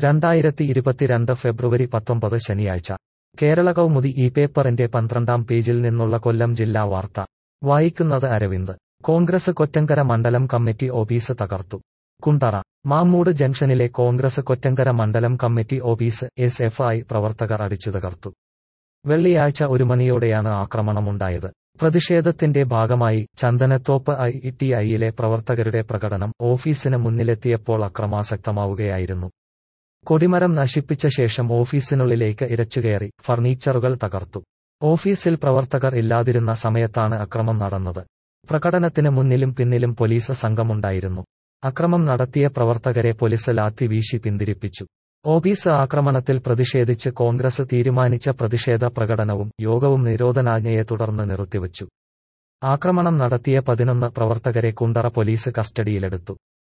രണ്ടായിരത്തി ഇരുപത്തിരണ്ട് ഫെബ്രുവരി പത്തൊമ്പത് ശനിയാഴ്ച കേരള കൗമുദി ഈ പേപ്പറിന്റെ പന്ത്രണ്ടാം പേജിൽ നിന്നുള്ള കൊല്ലം ജില്ലാ വാർത്ത വായിക്കുന്നത് അരവിന്ദ് കോൺഗ്രസ് കൊറ്റങ്കര മണ്ഡലം കമ്മിറ്റി ഓഫീസ് തകർത്തു കുണ്ടറ മാമ്മൂട് ജംഗ്ഷനിലെ കോൺഗ്രസ് കൊറ്റങ്കര മണ്ഡലം committee office S F I പ്രവർത്തകർ അടിച്ചു തകർത്തു വെള്ളിയാഴ്ച ഒരു മണിയോടെയാണ് ആക്രമണമുണ്ടായത് പ്രതിഷേധത്തിന്റെ ഭാഗമായി ചന്ദനത്തോപ്പ് ഐ ടി ഐയിലെ പ്രവർത്തകരുടെ പ്രകടനം ഓഫീസിന് മുന്നിലെത്തിയപ്പോൾ അക്രമാസക്തമാവുകയായിരുന്നു കൊടിമരം നശിപ്പിച്ച ശേഷം ഓഫീസിനുള്ളിലേക്ക് ഇരച്ചുകയറി ഫർണിച്ചറുകൾ തകർത്തു ഓഫീസിൽ പ്രവർത്തകർ ഇല്ലാതിരുന്ന സമയത്താണ് അക്രമം നടന്നത് പ്രകടനത്തിന് മുന്നിലും പിന്നിലും പോലീസ് സംഘമുണ്ടായിരുന്നു അക്രമം നടത്തിയ പ്രവർത്തകരെ പോലീസ് ലാത്തി വീശി പിന്തിരിപ്പിച്ചു ഓഫീസ് ആക്രമണത്തിൽ പ്രതിഷേധിച്ച് കോൺഗ്രസ് തീരുമാനിച്ച പ്രതിഷേധ പ്രകടനവും യോഗവും നിരോധനാജ്ഞയെ തുടർന്ന് നിർത്തിവച്ചു ആക്രമണം നടത്തിയ പതിനൊന്ന് പ്രവർത്തകരെ കുണ്ടറ പോലീസ് കസ്റ്റഡിയിലെടുത്തു